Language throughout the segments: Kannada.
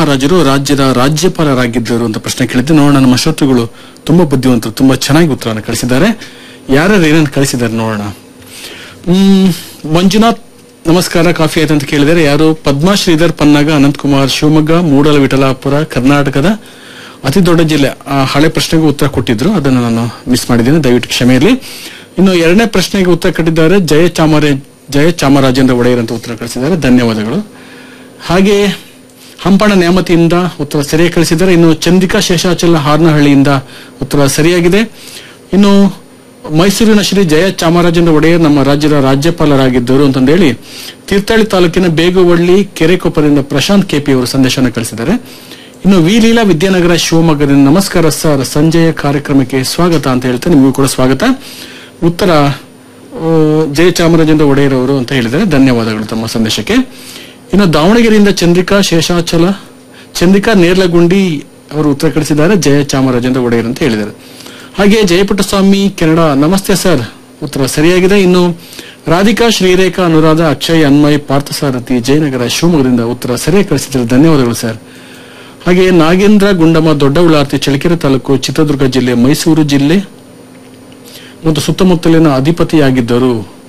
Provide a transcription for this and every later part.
ಮಹಾರಾಜರು ರಾಜ್ಯದ ರಾಜ್ಯಪಾಲರಾಗಿದ್ದರು ಅಂತ ಪ್ರಶ್ನೆ ಕೇಳಿದ್ದೆ ನೋಡೋಣ ನಮ್ಮ ಶ್ರೋತೃಗಳು ತುಂಬಾ ಬುದ್ಧಿವಂತರು ತುಂಬಾ ಚೆನ್ನಾಗಿ ಉತ್ತರವನ್ನು ಕಳಿಸಿದ್ದಾರೆ ಯಾರ್ಯಾರು ಏನೇನು ಕಳಿಸಿದ್ದಾರೆ ನೋಡೋಣ ಹ್ಮ್ ಮಂಜುನಾಥ್ ನಮಸ್ಕಾರ ಕಾಫಿ ಆಯ್ತು ಅಂತ ಕೇಳಿದರೆ ಯಾರು ಪದ್ಮಾ ಶ್ರೀಧರ್ ಪನ್ನಗ ಅನಂತ್ ಕುಮಾರ್ ಶಿವಮೊಗ್ಗ ಮೂಡಲ ವಿಠಲಾಪುರ ಕರ್ನಾಟಕದ ಅತಿ ದೊಡ್ಡ ಜಿಲ್ಲೆ ಆ ಹಳೆ ಪ್ರಶ್ನೆಗೆ ಉತ್ತರ ಕೊಟ್ಟಿದ್ರು ಅದನ್ನು ನಾನು ಮಿಸ್ ಮಾಡಿದ್ದೇನೆ ದಯವಿಟ್ಟು ಕ್ಷಮೆ ಇರಲಿ ಇನ್ನು ಎರಡನೇ ಪ್ರಶ್ನೆಗೆ ಉತ್ತರ ಕೊಟ್ಟಿದ್ದಾರೆ ಜಯ ಚಾಮರ ಜಯ ಚಾಮರಾಜೇಂದ್ರ ಒಡೆಯರ್ ಅಂತ ಉತ್ತರ ಕಳಿಸಿದ್ದಾರೆ ಧನ್ಯವಾದಗಳು ಹಾಗೆ ಹಂಪಣ ನ್ಯಾಮತಿಯಿಂದ ಉತ್ತರ ಸರಿಯಾಗಿ ಕಳಿಸಿದ್ದಾರೆ ಇನ್ನು ಚಂದ್ರಿಕಾ ಶೇಷಾಚಲ ಹಾರ್ನಹಳ್ಳಿಯಿಂದ ಉತ್ತರ ಸರಿಯಾಗಿದೆ ಇನ್ನು ಮೈಸೂರಿನ ಶ್ರೀ ಜಯ ಚಾಮರಾಜೇಂದ್ರ ಒಡೆಯರ್ ನಮ್ಮ ರಾಜ್ಯದ ರಾಜ್ಯಪಾಲರಾಗಿದ್ದರು ಅಂತಂದೇಳಿ ತೀರ್ಥಹಳ್ಳಿ ತಾಲೂಕಿನ ಬೇಗುವಳ್ಳಿ ಕೆರೆಕೊಪ್ಪದಿಂದ ಪ್ರಶಾಂತ್ ಕೆಪಿ ಅವರು ಸಂದೇಶವನ್ನು ಕಳಿಸಿದ್ದಾರೆ ಇನ್ನು ವಿ ಲೀಲಾ ವಿದ್ಯಾನಗರ ಶಿವಮೊಗ್ಗದಿಂದ ನಮಸ್ಕಾರ ಸರ್ ಸಂಜೆಯ ಕಾರ್ಯಕ್ರಮಕ್ಕೆ ಸ್ವಾಗತ ಅಂತ ಹೇಳ್ತಾ ನಿಮಗೂ ಕೂಡ ಸ್ವಾಗತ ಉತ್ತರ ಆ, ಜಯ ಚಾಮರಾಜೇಂದ್ರ ಒಡೆಯರ್ ಅವರು ಅಂತ ಹೇಳಿದ್ದಾರೆ ಧನ್ಯವಾದಗಳು ತಮ್ಮ ಸಂದೇಶಕ್ಕೆ ಇನ್ನು ದಾವಣಗೆರೆಯಿಂದ ಚಂದ್ರಿಕಾ ಶೇಷಾಚಲ ಚಂದ್ರಿಕಾ ನೇರ್ಲಗುಂಡಿ ಅವರು ಉತ್ತರ ಕಳಿಸಿದ್ದಾರೆ ಜಯ ಚಾಮರಾಜೇಂದ್ರ ಒಡೆಯರ್ ಅಂತ ಹೇಳಿದ್ದಾರೆ ಹಾಗೆ ಜಯಪುಟ್ಟಸ್ವಾಮಿ ಕೆನಡಾ ನಮಸ್ತೆ ಸರ್ ಉತ್ತರ ಸರಿಯಾಗಿದೆ ಇನ್ನು ರಾಧಿಕಾ ಶ್ರೀರೇಖಾ ಅನುರಾಧ ಅಕ್ಷಯ್ ಅನ್ಮಯ್ ಪಾರ್ಥಸಾರಥಿ ಜಯನಗರ ಶಿವಮೊಗ್ಗದಿಂದ ಉತ್ತರ ಸರಿಯಾಗಿ ಕಳಿಸಿದ್ದಾರೆ ಧನ್ಯವಾದಗಳು ಸರ್ ಹಾಗೆ ನಾಗೇಂದ್ರ ಗುಂಡಮ್ಮ ದೊಡ್ಡ ಉಳ್ಳಾರ್ತಿ ಚಳ್ಳಕೆರೆ ತಾಲೂಕು ಚಿತ್ರದುರ್ಗ ಜಿಲ್ಲೆ ಮೈಸೂರು ಜಿಲ್ಲೆ ಮತ್ತು ಸುತ್ತಮುತ್ತಲಿನ ಅಧಿಪತಿಯಾಗಿದ್ದರು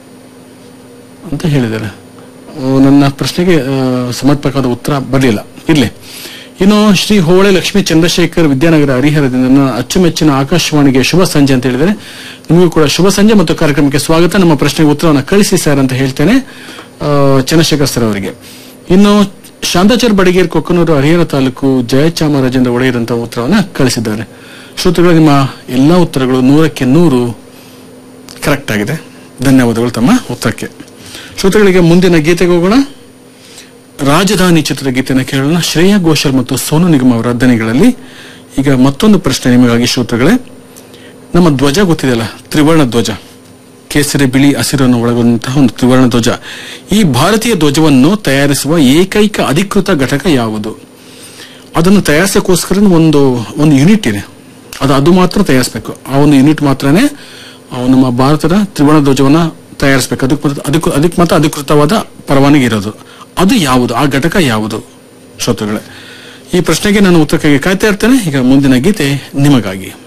ಅಂತ ಹೇಳಿದ್ದಾರೆ ಆ, ನನ್ನ ಪ್ರಶ್ನೆಗೆ ಆ, ಸಮರ್ಪಕವಾದ ಉತ್ತರ ಬರಲಿಲ್ಲ ಇರ್ಲಿ ಇನ್ನು ಶ್ರೀ ಹೋಳೆ ಲಕ್ಷ್ಮೀ ಚಂದ್ರಶೇಖರ್ ವಿದ್ಯಾನಗರ ಹರಿಹರದಿಂದ ನನ್ನ ಅಚ್ಚುಮೆಚ್ಚಿನ ಆಕಾಶವಾಣಿಗೆ ಶುಭ ಸಂಜೆ ಅಂತ ಹೇಳಿದರೆ ನಿಮಗೂ ಕೂಡ ಶುಭ ಸಂಜೆ ಮತ್ತು ಕಾರ್ಯಕ್ರಮಕ್ಕೆ ಸ್ವಾಗತ ನಮ್ಮ ಪ್ರಶ್ನೆಗೆ ಉತ್ತರವನ್ನು ಕಳಿಸಿ ಸರ್ ಅಂತ ಹೇಳ್ತೇನೆ ಆ, ಚಂದ್ರಶೇಖರ್ ಸರ್ ಅವರಿಗೆ ಇನ್ನು ಶಾಂತಾಚಾರ್ ಬಡಿಗೇರ್ ಕೊಕ್ಕನೂರು ಹರಿಹರ ತಾಲೂಕು ಜಯಚಾಮರಾಜೇಂದ್ರ ಒಡೆಯರ್ ಅಂತ ಉತ್ತರವನ್ನು ಕಳಿಸಿದ್ದಾರೆ ಶ್ರೋತೃಗಳು ನಿಮ್ಮ ಎಲ್ಲಾ ಉತ್ತರಗಳು ನೂರಕ್ಕೆ ನೂರು ಕರೆಕ್ಟ್ ಆಗಿದೆ ಧನ್ಯವಾದಗಳು ತಮ್ಮ ಉತ್ತರಕ್ಕೆ ಶ್ರೋತೃಗಳಿಗೆ ಮುಂದಿನ ಗೀತೆಗೆ ಹೋಗೋಣ ರಾಜಧಾನಿ ಚಿತ್ರದ ಗೀತೆಯನ್ನು ಕೇಳೋಣ ಶ್ರೇಯಾ ಘೋಷಾಲ್ ಮತ್ತು ಸೋನು ನಿಗಮ್ ಅವರ ದನಿಗಳಲ್ಲಿ ಈಗ ಮತ್ತೊಂದು ಪ್ರಶ್ನೆ ನಿಮಗಾಗಿ ಶ್ರೋತೃಗಳೇ ನಮ್ಮ ಧ್ವಜ ಗೊತ್ತಿದೆಯಲ್ಲ ತ್ರಿವರ್ಣ ಧ್ವಜ ಕೇಸರಿ ಬಿಳಿ ಹಸಿರನ್ನು ಒಳಗೊಂಡಂತಹ ಒಂದು ತ್ರಿವರ್ಣ ಧ್ವಜ ಈ ಭಾರತೀಯ ಧ್ವಜವನ್ನು ತಯಾರಿಸುವ ಏಕೈಕ ಅಧಿಕೃತ ಘಟಕ ಯಾವುದು ಅದನ್ನು ತಯಾರಿಸೋಕ್ಕೋಸ್ಕರ ಒಂದು ಒಂದು ಯೂನಿಟ್ ಇದೆ ಅದು ಅದು ಮಾತ್ರ ತಯಾರಿಸಬೇಕು ಆ ಒಂದು ಯೂನಿಟ್ ಮಾತ್ರನೇ ಆ ನಮ್ಮ ಭಾರತದ ತ್ರಿವರ್ಣ ಧ್ವಜವನ್ನ ತಯಾರಿಸಬೇಕು ಅದಕ್ಕೆ ಮಾತ್ರ- ಅದಕ್ಕೆ ಅದಕ್ಕೆ ಮಾತ್ರ ಅಧಿಕೃತವಾದ ಪರವಾನಗಿ ಇರೋದು ಅದು ಯಾವುದು ಆ ಘಟಕ ಯಾವುದು ಶ್ರೋತೃಗಳೇ ಈ ಪ್ರಶ್ನೆಗೆ ನಾನು ಉತ್ತರಕ್ಕಾಗಿ ಕಾಯ್ತಾ ಇರ್ತೇನೆ ಈಗ ಮುಂದಿನ ಗೀತೆ ನಿಮಗಾಗಿ